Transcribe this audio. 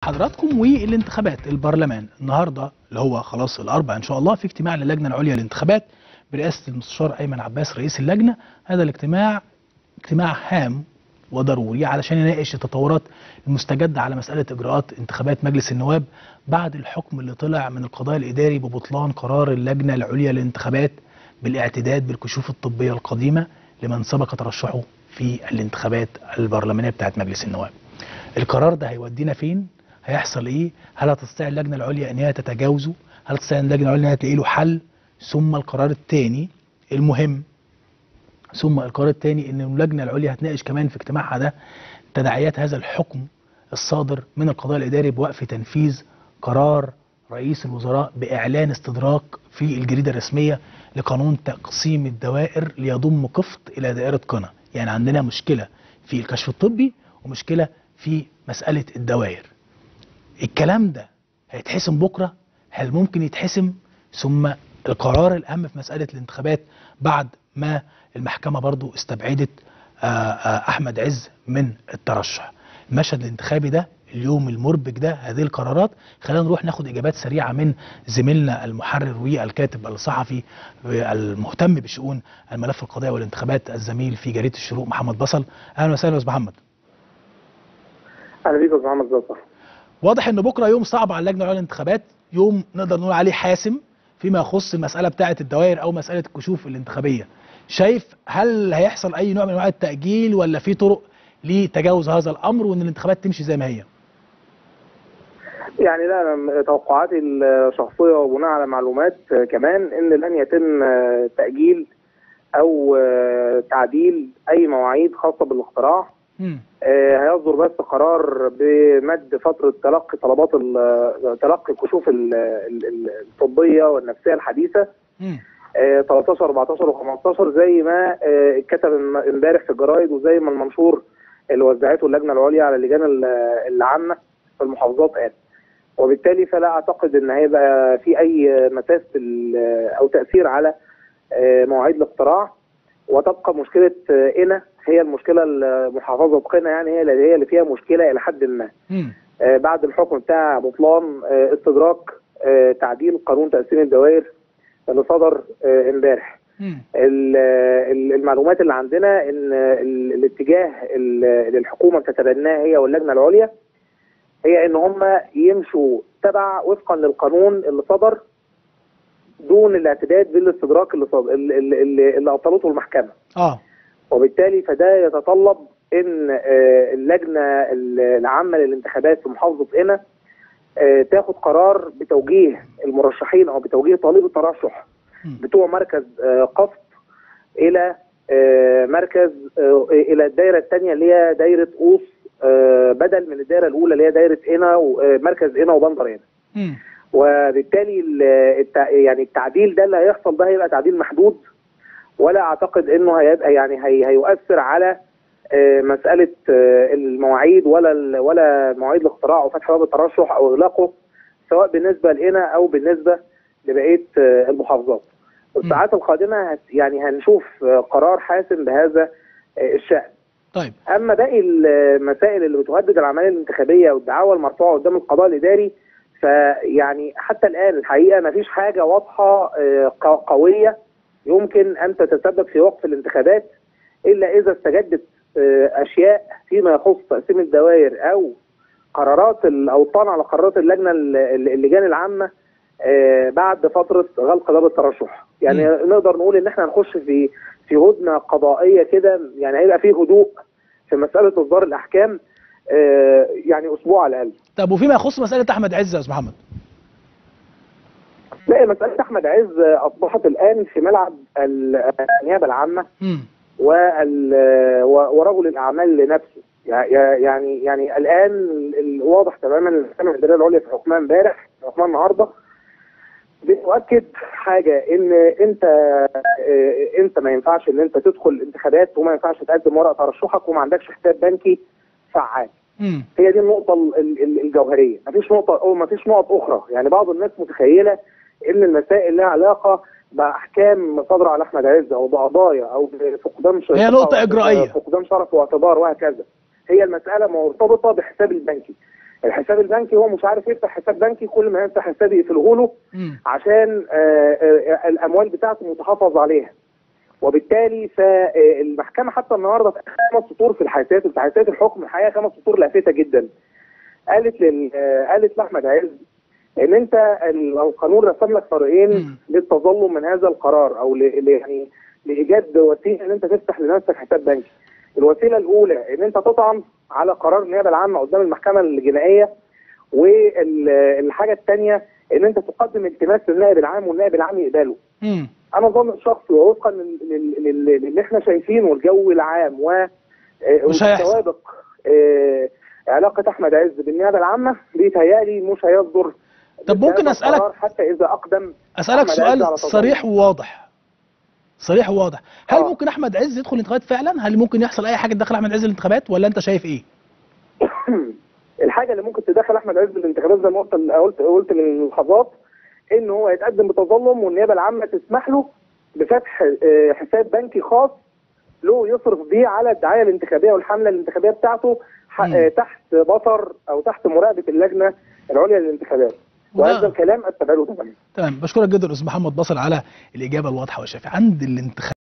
حضراتكم والانتخابات البرلمان النهارده اللي هو خلاص الاربع ان شاء الله في اجتماع للجنه العليا للانتخابات برئاسه المستشار ايمن عباس رئيس اللجنه هذا الاجتماع اجتماع هام وضروري علشان يناقش التطورات المستجده على مساله اجراءات انتخابات مجلس النواب بعد الحكم اللي طلع من القضاء الاداري ببطلان قرار اللجنه العليا للانتخابات بالاعتداد بالكشوف الطبيه القديمه لمن سبق ترشحه في الانتخابات البرلمانيه بتاعه مجلس النواب. القرار ده هيودينا فين؟ هيحصل ايه؟ هل هتستطيع اللجنه العليا ان هي تتجاوزه؟ هل تستطيع اللجنه العليا ان هي تلاقي له حل؟ ثم القرار الثاني المهم ثم القرار الثاني ان اللجنه العليا هتناقش كمان في اجتماعها ده تداعيات هذا الحكم الصادر من القضاء الاداري بوقف تنفيذ قرار رئيس الوزراء باعلان استدراك في الجريده الرسميه لقانون تقسيم الدوائر ليضم قفط الى دائره قنا، يعني عندنا مشكله في الكشف الطبي ومشكله في مساله الدوائر. الكلام ده هيتحسم بكره؟ هل ممكن يتحسم؟ ثم القرار الاهم في مساله الانتخابات بعد ما المحكمه برضو استبعدت آآ آآ احمد عز من الترشح. المشهد الانتخابي ده اليوم المربك ده هذه القرارات خلينا نروح ناخد اجابات سريعه من زميلنا المحرر والكاتب الصحفي المهتم بشؤون الملف القضائي والانتخابات الزميل في جريده الشروق محمد بصل اهلا وسهلا استاذ محمد اهلا بيك يا استاذ محمد بصل واضح ان بكره يوم صعب على اللجنه العليا للانتخابات يوم نقدر نقول عليه حاسم فيما يخص المساله بتاعه الدوائر او مساله الكشوف الانتخابيه شايف هل هيحصل اي نوع من انواع التاجيل ولا في طرق لتجاوز هذا الامر وان الانتخابات تمشي زي ما هي يعني لا أنا توقعاتي الشخصيه وبناء على معلومات كمان ان لن يتم تاجيل او تعديل اي مواعيد خاصه بالاختراع مم. هيصدر بس قرار بمد فتره تلقي طلبات تلقي الكشوف الطبيه والنفسيه الحديثه مم. 13 14 و15 زي ما اتكتب امبارح في الجرايد وزي ما المنشور اللي وزعته اللجنه العليا على اللجان العامه في المحافظات قال وبالتالي فلا اعتقد ان هيبقى في اي مساس او تاثير على مواعيد الاقتراع وتبقى مشكله قنا هي المشكله المحافظه قنا يعني هي اللي هي اللي فيها مشكله الى حد ما مم. بعد الحكم بتاع بطلان استدراك تعديل قانون تقسيم الدوائر اللي صدر امبارح مم. المعلومات اللي عندنا ان الاتجاه اللي الحكومه بتتبناه هي واللجنه العليا هي ان هم يمشوا تبع وفقا للقانون اللي صدر دون الاعتداد بالاستدراك اللي صدر اللي, اللي, اللي ابطلته المحكمه اه وبالتالي فده يتطلب ان اللجنه العامه للانتخابات في محافظه قنا تاخد قرار بتوجيه المرشحين او بتوجيه طالب الترشح بتوع مركز قفط الى مركز الى الدايره الثانيه اللي هي دايره قوس بدل من الدايره الاولى اللي هي دايره قنا ومركز قنا وبندر قنا مم. وبالتالي يعني التعديل ده اللي هيحصل ده هيبقى تعديل محدود ولا اعتقد انه هيبقى يعني هي هيؤثر على مساله المواعيد ولا ولا مواعيد الاختراع وفتح باب الترشح او اغلاقه سواء بالنسبه لنا او بالنسبه لبقيه المحافظات. الساعات القادمه يعني هنشوف قرار حاسم بهذا الشان. طيب اما باقي المسائل اللي بتهدد العمليه الانتخابيه والدعاوى المرفوعه قدام القضاء الاداري فيعني حتى الان الحقيقه ما فيش حاجه واضحه قويه يمكن ان تتسبب في وقف الانتخابات الا اذا استجدت اشياء فيما يخص تقسيم الدوائر او قرارات او الطعن على قرارات اللجنه اللجان العامه بعد فتره غلق باب الترشح يعني م. نقدر نقول ان احنا هنخش في في هدنه قضائيه كده يعني هيبقى في هدوء في مساله اصدار الاحكام يعني اسبوع على الاقل طب وفيما يخص مساله احمد عز يا استاذ محمد لا مساله احمد عز اصبحت الان في ملعب النيابه العامه مم. ورجل الاعمال لنفسه يعني يعني الان الواضح تماما ان المحكمه الاداريه العليا في حكمها امبارح في حكمها النهارده بتؤكد حاجه ان انت انت ما ينفعش ان انت تدخل الانتخابات وما ينفعش تقدم ورقه ترشحك وما عندكش حساب بنكي فعال. مم. هي دي النقطه الجوهريه، ما فيش نقطه او ما فيش نقط اخرى، يعني بعض الناس متخيله ان المسائل لها علاقه باحكام صادره على احمد عز او بقضايا او بفقدان شرف هي نقطه اجرائيه فقدان شرف واعتبار وهكذا. هي المساله مرتبطه بحساب البنكي. الحساب البنكي هو مش عارف يفتح حساب بنكي كل ما يفتح حساب يقفله له مم. عشان آه، آه، الاموال بتاعته متحفظ عليها وبالتالي فالمحكمه حتى النهارده في خمس سطور في الحيثيات في حيثيات الحكم الحقيقه خمس سطور لافته جدا قالت لل آه، قالت لاحمد عز ان انت ال- القانون رسم لك طريقين مم. للتظلم من هذا القرار او ل- ل- يعني لايجاد وسيله ان انت تفتح لنفسك حساب بنكي. الوسيله الاولى ان انت تطعن على قرار النيابه العامه قدام المحكمه الجنائيه والحاجه الثانيه ان انت تقدم التماس للنائب العام والنائب العام يقبله. مم. انا ظن الشخصي ووفقا لل- لل- لل- للي احنا شايفينه والجو العام و آه، مش هيحصل. والسوابق آه، علاقه احمد عز بالنيابه العامه بيتهيألي مش هيصدر طب ممكن بهذا أسألك- القرار حتى اذا اقدم اسالك أحمد عز على سؤال تظلم. صريح وواضح صريح وواضح هل آه. ممكن احمد عز يدخل الانتخابات فعلا هل ممكن يحصل اي حاجه تدخل احمد عز الانتخابات ولا انت شايف ايه الحاجه اللي ممكن تدخل احمد عز بالانتخابات زي ما قلت قلت قلت من لحظات ان هو يتقدم بتظلم والنيابه العامه تسمح له بفتح آه، حساب بنكي خاص له يصرف بيه على الدعايه الانتخابيه والحمله الانتخابيه بتاعته ح- مم. آه، تحت بصر او تحت مراقبه اللجنه العليا للانتخابات وهذا وده- الكلام اتبعه تماما تمام بشكرك جدا استاذ محمد باصل على الاجابه الواضحه والشافيه عند الانتخابات